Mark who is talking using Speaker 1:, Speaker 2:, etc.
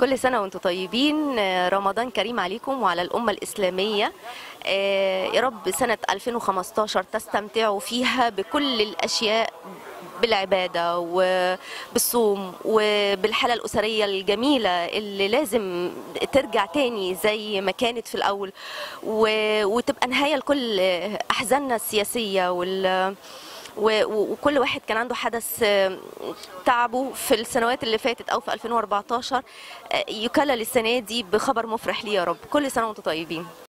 Speaker 1: كل سنة وانتم طيبين آه، رمضان كريم عليكم وعلى الأمة الإسلامية آه، يا رب سنة 2015 تستمتعوا فيها بكل الأشياء بالعبادة وبالصوم وبالحالة الأسرية الجميلة اللي لازم ترجع تاني زي ما كانت في الأول و- وتبقى نهاية لكل أحزاننا السياسية وال و- و- وكل واحد كان عنده حدث آه، تعبه في السنوات اللي فاتت او في 2014 آه، يكلل السنه دي بخبر مفرح ليه يا رب كل سنه وانتم طيبين